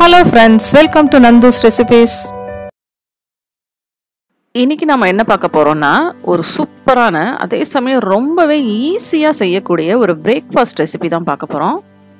hello friends welcome to Nandhu's recipes இன்னைக்கு நம்ம என்ன பார்க்க போறோம்னா ஒரு சூப்பரான அதே சமயம் ரொம்பவே ஈஸியாக செய்யக்கூடிய ஒரு பிரேக்ஃபாஸ்ட் ரெசிபி தான் பார்க்க போகிறோம்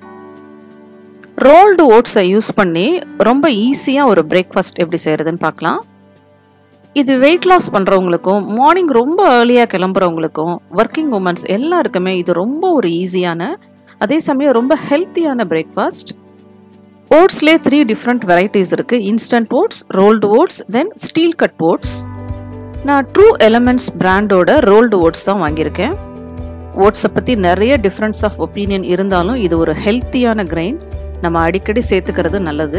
ரோல்டு ஓட்ஸை யூஸ் பண்ணி ரொம்ப ஈஸியாக ஒரு பிரேக்ஃபாஸ்ட் எப்படி செய்கிறதுன்னு பார்க்கலாம் இது வெயிட் லாஸ் பண்ணுறவங்களுக்கும் மார்னிங் ரொம்ப ஏர்லியாக கிளம்புறவங்களுக்கும் ஒர்க்கிங் உமன்ஸ் எல்லாருக்குமே இது ரொம்ப ஒரு ஈஸியான அதே சமயம் ரொம்ப ஹெல்த்தியான பிரேக்ஃபாஸ்ட் ஓட்ஸ்லேயே த்ரீ டிஃப்ரெண்ட் வெரைட்டிஸ் இருக்குது instant oats rolled oats then steel cut oats நான் ட்ரூ எலமெண்ட்ஸ் பிராண்டோட ரோல்டு ஓட்ஸ் தான் வாங்கியிருக்கேன் ஓட்ஸை பற்றி நிறைய டிஃப்ரென்ஸ் ஆஃப் ஒப்பீனியன் இருந்தாலும் இது ஒரு ஹெல்த்தியான கிரைன் நம்ம அடிக்கடி சேர்த்துக்கிறது நல்லது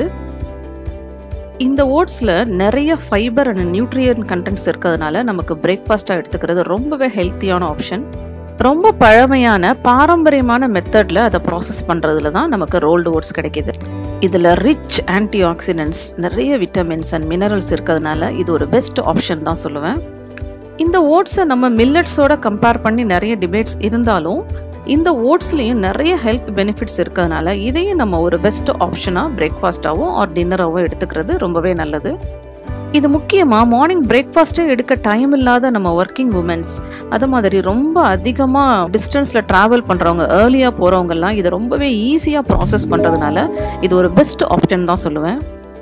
இந்த ஓட்ஸில் நிறைய ஃபைபர் அண்ட் நியூட்ரியன் கண்டென்ட்ஸ் இருக்கிறதுனால நமக்கு பிரேக்ஃபாஸ்ட்டாக எடுத்துக்கிறது ரொம்பவே ஹெல்த்தியான ஆப்ஷன் ரொம்ப பழமையான பாரம்பரியமான மெத்தடில் அதை ப்ராசஸ் பண்ணுறதுல தான் நமக்கு ரோல்டு ஓட்ஸ் கிடைக்கிது இதில் ரிச் ஆன்டி ஆக்சிடென்ட்ஸ் நிறைய விட்டமின்ஸ் அண்ட் மினரல்ஸ் இருக்கிறதுனால இது ஒரு பெஸ்ட் ஆப்ஷன் தான் சொல்லுவேன் இந்த ஓட்ஸை நம்ம மில்லட்ஸோட கம்பேர் பண்ணி நிறைய டிபேட்ஸ் இருந்தாலும் இந்த ஓட்ஸ்லேயும் நிறைய ஹெல்த் பெனிஃபிட்ஸ் இருக்கிறதுனால இதையும் நம்ம ஒரு பெஸ்ட் ஆப்ஷனாக பிரேக்ஃபாஸ்ட்டாகவும் ஆர் டின்னராகவும் எடுத்துக்கிறது ரொம்பவே நல்லது இது முக்கியமாக மார்னிங் பிரேக்ஃபாஸ்ட்டே எடுக்க டைம் இல்லாத நம்ம ஒர்க்கிங் உமன்ஸ் அது மாதிரி ரொம்ப அதிகமாக டிஸ்டன்ஸில் ட்ராவல் பண்ணுறவங்க ஏர்லியாக போகிறவங்கெல்லாம் இதை ரொம்பவே ஈஸியாக ப்ராசஸ் பண்ணுறதுனால இது ஒரு பெஸ்ட் ஆப்ஷன் தான் சொல்லுவேன்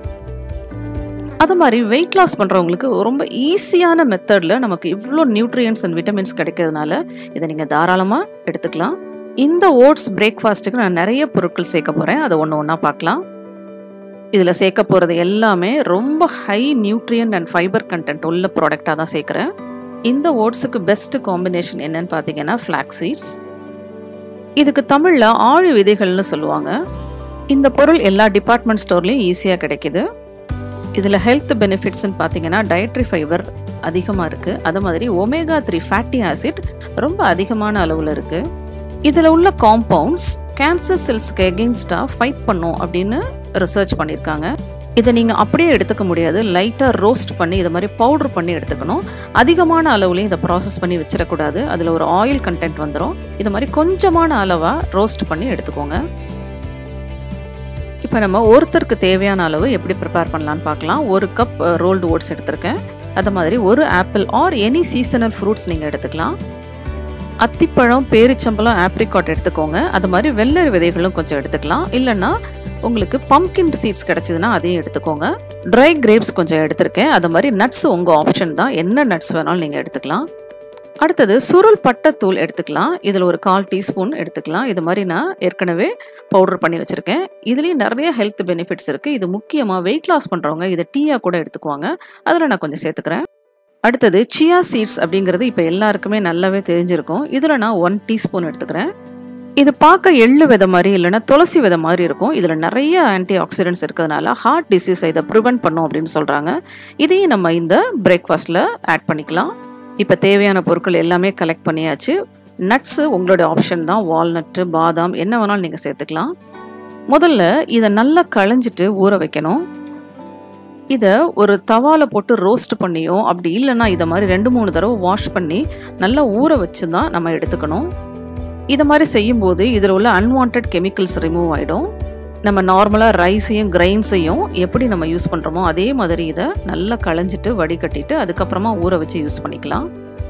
அது மாதிரி வெயிட் லாஸ் பண்ணுறவங்களுக்கு ரொம்ப ஈஸியான மெத்தடில் நமக்கு இவ்வளோ நியூட்ரியன்ஸ் அண்ட் விட்டமின்ஸ் கிடைக்கிறதுனால இதை நீங்கள் தாராளமாக எடுத்துக்கலாம் இந்த ஓட்ஸ் பிரேக்ஃபாஸ்ட்டுக்கு நான் நிறைய பொருட்கள் சேர்க்க போகிறேன் அதை ஒன்று ஒன்றா பார்க்கலாம் இதில் சேர்க்க போகிறது எல்லாமே ரொம்ப high nutrient and fibre content உள்ள ப்ராடக்டாக தான் சேர்க்குறேன் இந்த ஓட்ஸுக்கு பெஸ்ட் காம்பினேஷன் என்னன்னு பார்த்தீங்கன்னா ஃப்ளாக் சீட்ஸ் இதுக்கு தமிழில் ஆழி விதைகள்னு சொல்லுவாங்க இந்த பொருள் எல்லா டிபார்ட்மெண்ட் ஸ்டோர்லேயும் ஈஸியாக கிடைக்கிது இதில் ஹெல்த் பெனிஃபிட்ஸ்னு பார்த்தீங்கன்னா டயட்ரி ஃபைபர் அதிகமாக இருக்குது அது மாதிரி ஒமேகா த்ரீ ஃபேட்டி ஆசிட் ரொம்ப அதிகமான அளவில் இருக்குது இதில் உள்ள காம்பவுண்ட்ஸ் கேன்சர் செல்ஸ்க்கு எகெயின்ஸ்டாக ஃபைட் பண்ணும் அப்படின்னு ரிசர்ச் பண்ணியிருக்காங்க இதை நீங்கள் அப்படியே எடுத்துக்க முடியாது லைட்டாக ரோஸ்ட் பண்ணி இதை மாதிரி பவுடர் பண்ணி எடுத்துக்கணும் அதிகமான அளவுலையும் இதை ப்ராசஸ் பண்ணி வச்சிடக்கூடாது அதில் ஒரு ஆயில் கண்டென்ட் வந்துடும் இது மாதிரி கொஞ்சமான அளவாக ரோஸ்ட் பண்ணி எடுத்துக்கோங்க இப்போ நம்ம ஒருத்தருக்கு தேவையான அளவு எப்படி ப்ரிப்பேர் பண்ணலான்னு பார்க்கலாம் ஒரு கப் ரோல்டு ஓட்ஸ் எடுத்திருக்கேன் அது மாதிரி ஒரு apple or any seasonal fruits நீங்கள் எடுத்துக்கலாம் அத்திப்பழம் பேரிச்சம்பழம் ஆப்ரிகாட் எடுத்துக்கோங்க அது மாதிரி வெள்ளரி விதைகளும் கொஞ்சம் எடுத்துக்கலாம் இல்லைன்னா உங்களுக்கு பம்கின் சீட்ஸ் கிடச்சிதுன்னா அதையும் எடுத்துக்கோங்க ட்ரை கிரேப்ஸ் கொஞ்சம் எடுத்திருக்கேன் அது மாதிரி நட்ஸ் உங்கள் ஆப்ஷன் தான் என்ன நட்ஸ் வேணாலும் நீங்கள் எடுத்துக்கலாம் அடுத்தது சுருள் பட்டைத்தூள் எடுத்துக்கலாம் இதில் ஒரு கால் டீஸ்பூன் எடுத்துக்கலாம் இது மாதிரி நான் ஏற்கனவே பவுடர் பண்ணி வச்சுருக்கேன் இதுலேயும் நிறைய ஹெல்த் பெனிஃபிட்ஸ் இருக்குது இது முக்கியமாக வெயிட் லாஸ் பண்ணுறவங்க இதை டீயாக கூட எடுத்துக்குவாங்க அதில் நான் கொஞ்சம் சேர்த்துக்கிறேன் அடுத்தது சியா சீட்ஸ் அப்படிங்கிறது இப்போ எல்லாருக்குமே நல்லாவே தெரிஞ்சிருக்கும் இதில் நான் ஒன் டீஸ்பூன் எடுத்துக்கிறேன் இது பார்க்க எள்ளு விதை மாதிரி இல்லைன்னா துளசி விதை மாதிரி இருக்கும் இதில் நிறைய ஆன்டி ஆக்சிடென்ட்ஸ் இருக்கிறதுனால ஹார்ட் டிசீஸை இதை ப்ரிவெண்ட் பண்ணும் அப்படின்னு சொல்கிறாங்க இதையும் நம்ம இந்த பிரேக்ஃபாஸ்ட்டில் ஆட் பண்ணிக்கலாம் இப்போ தேவையான பொருட்கள் எல்லாமே கலெக்ட் பண்ணியாச்சு நட்ஸு உங்களோட ஆப்ஷன் தான் வால்நட்டு பாதாம் என்ன வேணாலும் நீங்கள் சேர்த்துக்கலாம் முதல்ல இதை நல்லா களைஞ்சிட்டு ஊற வைக்கணும் இதை ஒரு தவால போட்டு ரோஸ்ட் பண்ணியோ அப்படி இல்லைன்னா இதை மாதிரி ரெண்டு மூணு தடவை வாஷ் பண்ணி நல்லா ஊற வச்சு தான் நம்ம எடுத்துக்கணும் இதை மாதிரி செய்யும்போது இதில் உள்ள அன்வான்ட் கெமிக்கல்ஸ் ரிமூவ் ஆகிடும் நம்ம நார்மலாக ரைஸையும் கிரைன்ஸையும் எப்படி நம்ம யூஸ் பண்ணுறோமோ அதே மாதிரி இதை நல்லா களைஞ்சிட்டு வடிகட்டிட்டு அதுக்கப்புறமா ஊற வச்சு யூஸ் பண்ணிக்கலாம்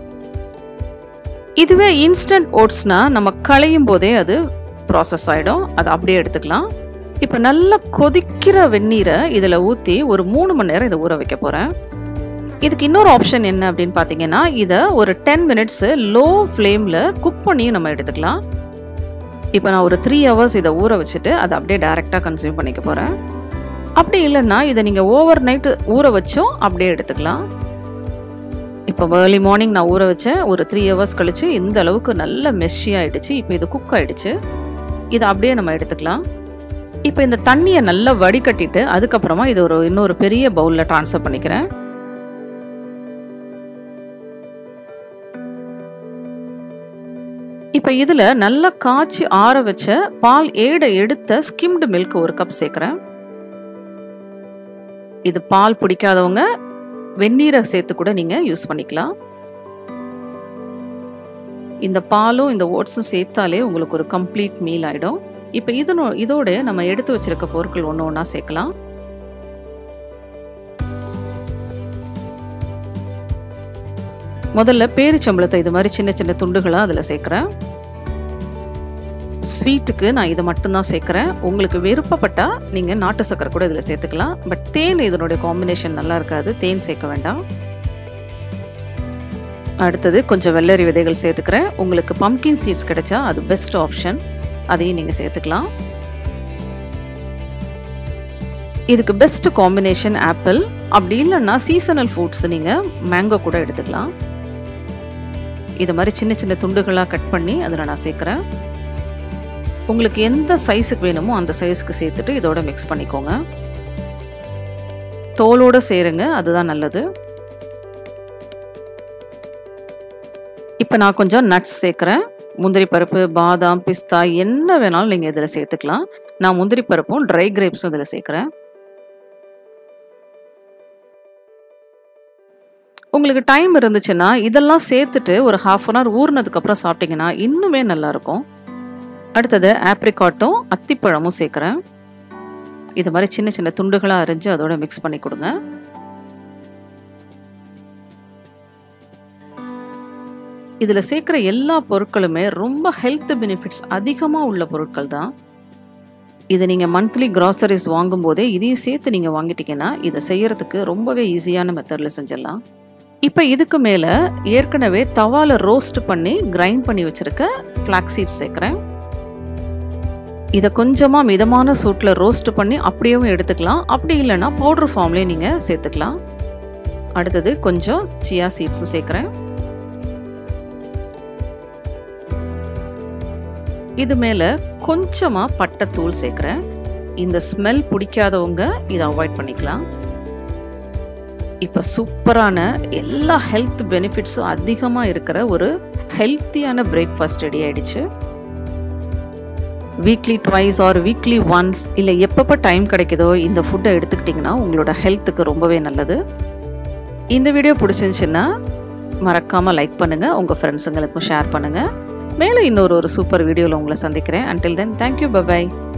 இதுவே இன்ஸ்டன்ட் ஓட்ஸ்னா நம்ம களையும் போதே அது ப்ராசஸ் ஆகிடும் அதை அப்படியே எடுத்துக்கலாம் இப்போ நல்லா கொதிக்கிற வெந்நீரை இதில் ஊற்றி ஒரு மூணு மணி நேரம் இதை ஊற வைக்க போகிறேன் இதுக்கு இன்னொரு ஆப்ஷன் என்ன அப்படின்னு பார்த்தீங்கன்னா இதை ஒரு டென் மினிட்ஸு லோ ஃப்ளேமில் குக் பண்ணியும் நம்ம எடுத்துக்கலாம் இப்போ நான் ஒரு த்ரீ ஹவர்ஸ் இதை ஊற வச்சுட்டு அதை அப்படியே டைரெக்டாக கன்சியூம் பண்ணிக்க போகிறேன் அப்படி இல்லைன்னா இதை நீங்கள் ஓவர் நைட்டு ஊற வச்சும் அப்படியே எடுத்துக்கலாம் இப்போ ஏர்லி மார்னிங் நான் ஊற வச்சேன் ஒரு த்ரீ ஹவர்ஸ் கழிச்சு இந்த அளவுக்கு நல்ல மெஷி ஆயிடுச்சு இப்போ இது குக் ஆயிடுச்சு இதை அப்படியே நம்ம எடுத்துக்கலாம் இப்போ இந்த தண்ணியை நல்லா வடிகட்டிட்டு அதுக்கப்புறமா இது ஒரு இன்னொரு பெரிய பவுலில் ட்ரான்ஸ்ஃபர் பண்ணிக்கிறேன் இப்போ இதில் நல்லா காய்ச்சி ஆற வச்ச பால் ஏடை எடுத்த ஸ்கிம்டு மில்க் ஒரு கப் சேர்க்குறேன் இது பால் பிடிக்காதவங்க வெந்நீரை சேர்த்து கூட நீங்கள் யூஸ் பண்ணிக்கலாம் இந்த பாலும் இந்த ஓட்ஸும் சேர்த்தாலே உங்களுக்கு ஒரு கம்ப்ளீட் மீல் ஆகிடும் இப்போ இதனோ இதோட நம்ம எடுத்து வச்சிருக்க பொருட்கள் ஒன்று ஒன்றா சேர்க்கலாம் முதல்ல பேரிச்சம்பளத்தை இது மாதிரி சின்ன சின்ன துண்டுகளாக அதில் சேர்க்குறேன் ஸ்வீட்டுக்கு நான் இதை மட்டும்தான் சேர்க்குறேன் உங்களுக்கு விருப்பப்பட்டால் நீங்கள் நாட்டு சக்கரை கூட இதில் சேர்த்துக்கலாம் பட் தேன் இதனுடைய காம்பினேஷன் நல்லா இருக்காது தேன் சேர்க்க வேண்டாம் அடுத்தது கொஞ்சம் வெள்ளரி விதைகள் சேர்த்துக்கிறேன் உங்களுக்கு பம்கின் சீட்ஸ் கிடைச்சா அது பெஸ்ட் ஆப்ஷன் அதையும் நீங்கள் சேர்த்துக்கலாம் இதுக்கு பெஸ்ட் காம்பினேஷன் ஆப்பிள் அப்படி இல்லைன்னா சீசனல் ஃப்ரூட்ஸ் நீங்கள் மேங்கோ கூட எடுத்துக்கலாம் இது மாதிரி சின்ன சின்ன துண்டுகளாக கட் பண்ணி அதில் நான் சேர்க்குறேன் உங்களுக்கு எந்த சைஸுக்கு வேணுமோ அந்த சைஸுக்கு சேர்த்துட்டு இதோட மிக்ஸ் பண்ணிக்கோங்க தோலோடு சேருங்க அதுதான் நல்லது இப்போ நான் கொஞ்சம் நட்ஸ் சேர்க்குறேன் முந்திரி பருப்பு பாதாம் பிஸ்தா என்ன வேணாலும் நீங்கள் இதில் சேர்த்துக்கலாம் நான் முந்திரி பருப்பும் ட்ரை கிரேப்ஸும் இதில் சேர்க்குறேன் உங்களுக்கு டைம் இருந்துச்சுன்னா இதெல்லாம் சேர்த்துட்டு ஒரு ஹாஃப் அன் ஹவர் ஊறினதுக்கப்புறம் சாப்பிட்டீங்கன்னா இன்னுமே நல்லாயிருக்கும் அடுத்தது ஆப்ரிகாட்டும் அத்திப்பழமும் சேர்க்குறேன் இது மாதிரி சின்ன சின்ன துண்டுகளாக அரிஞ்சு அதோட மிக்ஸ் பண்ணி கொடுங்க இதில் சேர்க்குற எல்லா பொருட்களுமே ரொம்ப ஹெல்த் பெனிஃபிட்ஸ் அதிகமாக உள்ள பொருட்கள் தான் இதை நீங்கள் மந்த்லி கிராசரிஸ் வாங்கும்போதே இதையும் சேர்த்து நீங்கள் வாங்கிட்டீங்கன்னா இதை செய்யறதுக்கு ரொம்பவே ஈஸியான மெத்தடில் செஞ்சிடலாம் இப்போ இதுக்கு மேலே ஏற்கனவே தவால ரோஸ்ட் பண்ணி கிரைண்ட் பண்ணி வச்சுருக்க ஃப்ளாக் சீட்ஸ் சேர்க்குறேன் இதை கொஞ்சமாக மிதமான சூட்டில் ரோஸ்ட் பண்ணி அப்படியும் எடுத்துக்கலாம் அப்படி இல்லைன்னா பவுடர் ஃபார்ம்லேயே நீங்கள் சேர்த்துக்கலாம் அடுத்தது கொஞ்சம் சியா சீட்ஸும் சேர்க்குறேன் இது மேலே கொஞ்சமாக பட்டைத்தூள் சேர்க்குறேன் இந்த ஸ்மெல் பிடிக்காதவங்க இதை அவாய்ட் பண்ணிக்கலாம் இப்போ சூப்பரான எல்லா ஹெல்த் பெனிஃபிட்ஸும் அதிகமாக இருக்கிற ஒரு ஹெல்த்தியான பிரேக்ஃபாஸ்ட் ரெடி ஆயிடுச்சு weekly twice or weekly once இல்லை எப்பப்போ டைம் கிடைக்குதோ இந்த ஃபுட்டை எடுத்துக்கிட்டிங்கன்னா உங்களோட ஹெல்த்துக்கு ரொம்பவே நல்லது இந்த வீடியோ பிடிச்சிருந்துச்சுன்னா மறக்காமல் லைக் பண்ணுங்கள் உங்கள் ஃப்ரெண்ட்ஸுங்களுக்கும் ஷேர் பண்ணுங்கள் மேலே இன்னொரு ஒரு சூப்பர் வீடியோவில் உங்களை சந்திக்கிறேன் அன்டில் தென் தேங்க்யூ பபாய்